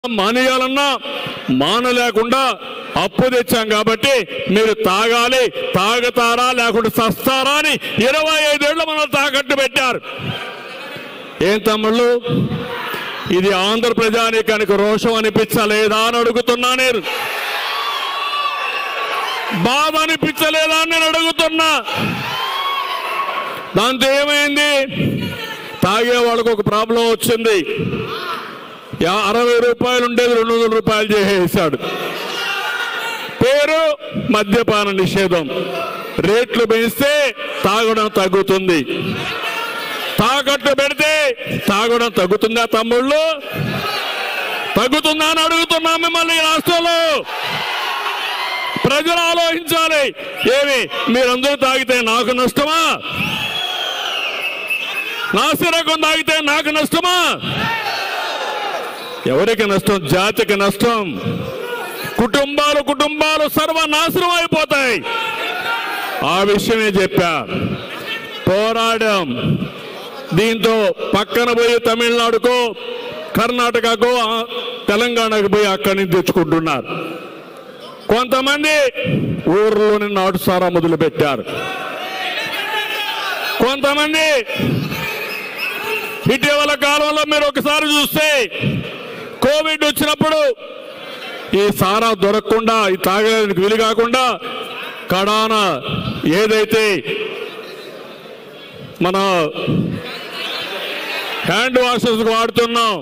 మానేయాలన్నా మానలేకుండా అప్పు తెచ్చాం కాబట్టి మీరు తాగాలి తాగుతారా లేకుంటే సస్తారా అని ఇరవై ఐదేళ్లు మనం తాకట్టు పెట్టారు ఏం తమ్ముళ్ళు ఇది ఆంధ్ర ప్రజానీకానికి రోషం అనిపించలేదా అని అడుగుతున్నా నేను బాధ అనిపించలేదా అని నేను అడుగుతున్నా దాంతో ఏమైంది తాగే వాళ్ళకు ఒక ప్రాబ్లం వచ్చింది యా- అరవై రూపాయలు ఉండేది రెండు వందల రూపాయలు చేసేసాడు పేరు మద్యపాన నిషేధం రేట్లు పెంచితే తాగడం తగ్గుతుంది తాకట్టు పెడితే తాగడం తగ్గుతుందా తమ్ముళ్ళు తగ్గుతుందా అని అడుగుతున్నా మిమ్మల్ని ఈ రాష్ట్రంలో ప్రజలు ఆలోచించాలి ఏమి మీరందరూ తాగితే నాకు నష్టమా నాసిరకం తాగితే నాకు నష్టమా ఎవరికి నష్టం జాతికి నష్టం కుటుంబాలు కుటుంబాలు సర్వనాశనం అయిపోతాయి ఆ విషయమే చెప్పా పోరాడాం దీంతో పక్కన పోయి తమిళనాడుకో కర్ణాటకకో ఆ, తెలంగాణకు పోయి అక్కడి నుంచి తెచ్చుకుంటున్నారు కొంతమంది ఊర్లోని నాటు సారా మొదలు పెట్టారు కొంతమంది ఇటీవల కాలంలో మీరు ఒకసారి చూస్తే కోవిడ్ వచ్చినప్పుడు ఈ సారా దొరకకుండా ఈ తాగడానికి వీలు కాకుండా కడాన ఏదైతే మన హ్యాండ్ వాషెస్ వాడుతున్నాం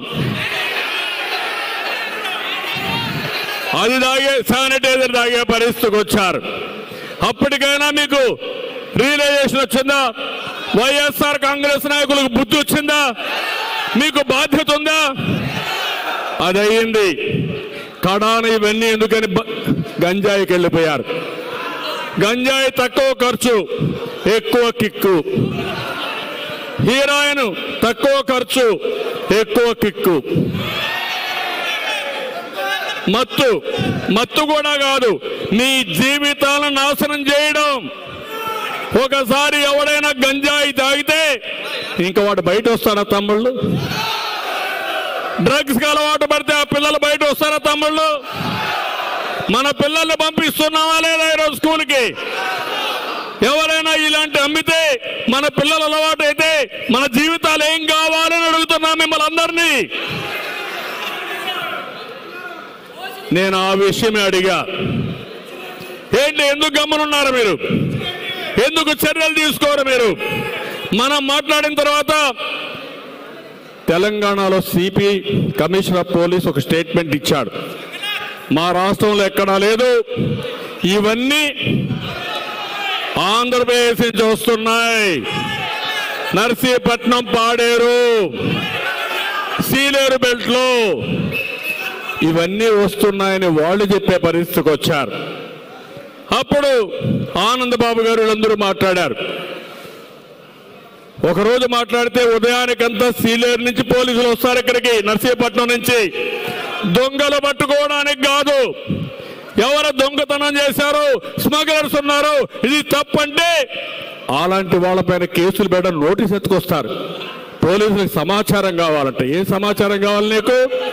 అది తాగే శానిటైజర్ తాగే పరిస్థితికి వచ్చారు అప్పటికైనా మీకు రియలైజేషన్ వచ్చిందా వైఎస్ఆర్ కాంగ్రెస్ నాయకులకు బుద్ధి వచ్చిందా మీకు బాధ్యత ఉందా అది అయ్యింది కడాన ఇవన్నీ ఎందుకని బ- గంజాయికి వెళ్ళిపోయారు గంజాయి తక్కువ ఖర్చు ఎక్కువ కిక్కు హీరాయిన్ తక్కువ ఖర్చు ఎక్కువ కిక్కు మత్తు మత్తు కూడా కాదు మీ జీవితాలను నాశనం చేయడం ఒకసారి ఎవడైనా గంజాయి తాగితే ఇంకా వాడు బయట వస్తాడా తమ్ముళ్ళు డ్రగ్స్ కి అలవాటు పడితే ఆ పిల్లలు బయట వస్తారా తమ్ముళ్ళు మన పిల్లల్ని పంపిస్తున్నావా లేదా ఈరోజు స్కూల్కి ఎవరైనా ఇలాంటి అమ్మితే మన పిల్లలు అలవాటు అయితే మన జీవితాలు ఏం కావాలని అడుగుతున్నా మిమ్మల్ని అందరినీ నేను ఆ విషయమే అడిగా ఏంటి ఎందుకు గమ్మునున్నారు మీరు ఎందుకు చర్యలు తీసుకోరు మీరు మనం మాట్లాడిన తర్వాత తెలంగాణలో సిపి కమిషనర్ ఆఫ్ పోలీస్ ఒక స్టేట్మెంట్ ఇచ్చాడు మా రాష్ట్రంలో ఎక్కడా లేదు ఇవన్నీ ఆంధ్రప్రదేశ్ నుంచి వస్తున్నాయి నర్సీపట్నం పాడేరు సీలేరు బెల్ట్ లో ఇవన్నీ వస్తున్నాయని వాళ్ళు చెప్పే పరిస్థితికి వచ్చారు అప్పుడు ఆనందబాబు గారు వీళ్ళందరూ మాట్లాడారు ఒకరోజు మాట్లాడితే ఉదయానికంతా సీలేరు నుంచి పోలీసులు వస్తారు ఇక్కడికి నర్సీపట్నం నుంచి దొంగలు పట్టుకోవడానికి కాదు ఎవరు దొంగతనం చేశారు స్మగ్లర్స్ ఉన్నారు ఇది తప్పంటే అలాంటి వాళ్ళపైన కేసులు పెట్టడం నోటీస్ ఎత్తుకొస్తారు పోలీసులకు సమాచారం కావాలంటే ఏ సమాచారం కావాలి నీకు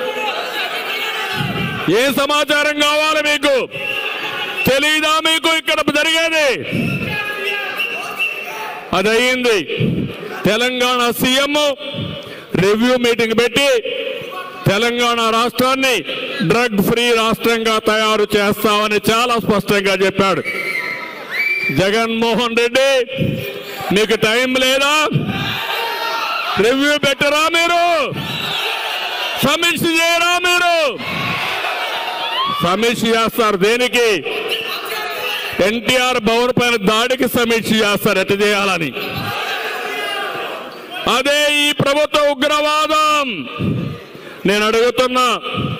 ఏ సమాచారం కావాలి మీకు తెలీదా మీకు ఇక్కడ జరిగేది అది అయ్యింది తెలంగాణ సీఎం రివ్యూ మీటింగ్ పెట్టి తెలంగాణ రాష్ట్రాన్ని డ్రగ్ ఫ్రీ రాష్ట్రంగా తయారు చేస్తామని చాలా స్పష్టంగా చెప్పాడు జగన్మోహన్ రెడ్డి మీకు టైం లేదా రివ్యూ పెట్టరా మీరు సమీక్ష చేయరా మీరు సమీక్ష చేస్తారు దేనికి ఎన్టీఆర్ భవన్ పైన దాడికి సమీక్ష చేస్తారు ఎట్ట చేయాలని అదే ఈ ప్రభుత్వ ఉగ్రవాదం నేను అడుగుతున్నా